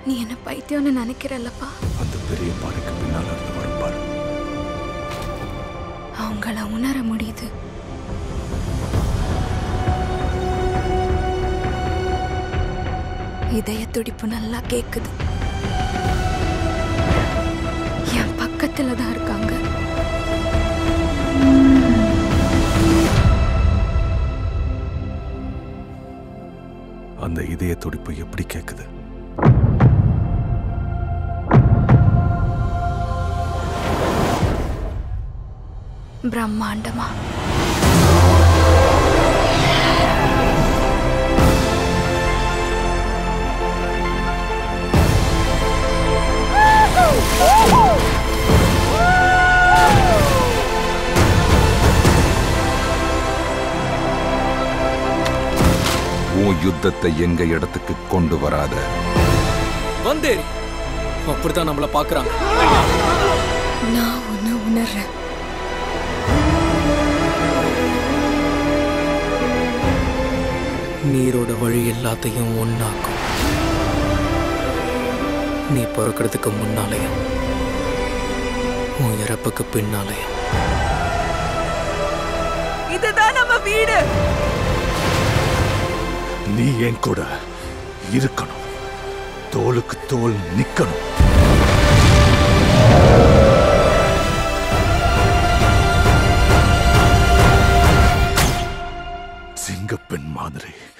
நீ என்ன பைத்தியம்னு நினைக்கிறல்லப்பா அந்த பெரிய பாறைக்கு பின்னால இருந்து வரும் பாரு அவங்கள உணர முடியுது இதய துடிப்பு நல்லா கேக்குது என் பக்கத்துல தான் இருக்காங்க அந்த இதய துடிப்பு எப்படி கேக்குது பிரம்மாண்டமா உன் யுத்தத்தை எங்க இடத்துக்கு கொண்டு வராத வந்தேரி அப்படித்தான் நம்மள பாக்குறாங்க நான் ஒன்னு உணர்றேன் நீரோட வழி எல்லாத்தையும் ஒன்னாக்கும் நீ பிறக்கிறதுக்கு முன்னாலேயும் உன் இறப்புக்கு பின்னாலேயும் இதுதான் நம்ம வீடு நீ என் கூட இருக்கணும் தோளுக்கு தோல் நிக்கணும் சிங்கப்பெண் மாதிரி